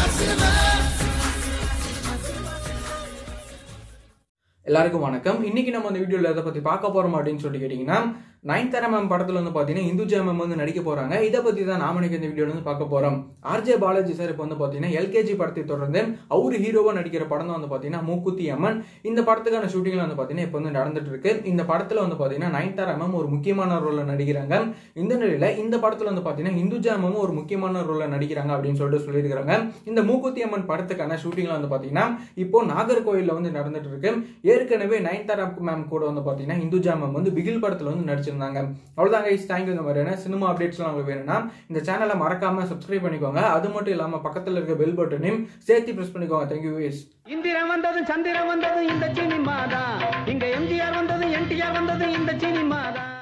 எல்லாருக்கும் வணக்கம் இன்னைக்கு நம்ம அந்த வீடியோல எதை பத்தி பார்க்க போறோம் அப்படின்னு சொல்லி கேட்டீங்கன்னா நயன்தாரா மேம் படத்துல வந்து பாத்தீங்கன்னா இந்துஜா மேம் வந்து நடிக்க போறாங்க இதை பத்தி தான் நாம இன்னைக்கு இந்த வீடியோல வந்து பார்க்க போறோம் ஆர்ஜே பாலாஜி சார் இப்போ வந்து பாத்தீங்கன்னா எல்கேஜி படத்தை தொடர்ந்து அவரு ஹீரோவா நடிக்கிற படம் தான் வந்து பாத்தீங்கன்னா மூக்குத்தி அம்மன் இந்த படத்துக்கான ஷூட்டிங்ல வந்து பாத்தீங்கன்னா இப்போ வந்து நடந்துட்டு இருக்கு இந்த படத்துல வந்து பாத்தீங்கன்னா நயன்தாரா மேம் ஒரு முக்கியமான ரோல்ல நடிக்கிறாங்க இந்த நிலையில இந்த படத்துல வந்து பாத்தீங்கன்னா இந்துஜா மேம் ஒரு முக்கியமான ரோல்ல நடிக்கிறாங்க அப்படின்னு சொல்லிட்டு சொல்லியிருக்காங்க இந்த மூக்குத்தி அம்மன் படத்துக்கான ஷூட்டிங்ல வந்து பாத்தீங்கன்னா இப்போ நாகர்கோயில்ல வந்து நடந்துட்டு இருக்கு ஏற்கனவே நயன்தாரா மேம் கூட வந்து பாத்தீங்கன்னா இந்துஜா மேம் வந்து பிகில் படத்துல வந்து நடிச்சிருந்தாங்க அவ்வளவுதாங்க இஸ் தேங்க்யூ இந்த மாதிரியான சினிமா அப்டேட்ஸ்லாம் உங்களுக்கு வேணும்னா இந்த சேனலை மறக்காம சப்ஸ்கிரைப் பண்ணிக்கோங்க அது மட்டும் இல்லாம பக்கத்துல இருக்க பெல் பட்டனையும் சேர்த்து பிரஸ் பண்ணிக்கோங்க தேங்க்யூ வேஸ் இந்திரன் வந்தது சந்திரன் வந்தது இந்த சினிமா தான் இங்க எம்ஜிஆர் வந்தது என்டிஆர் வந்தது இந்த சினிமா தான்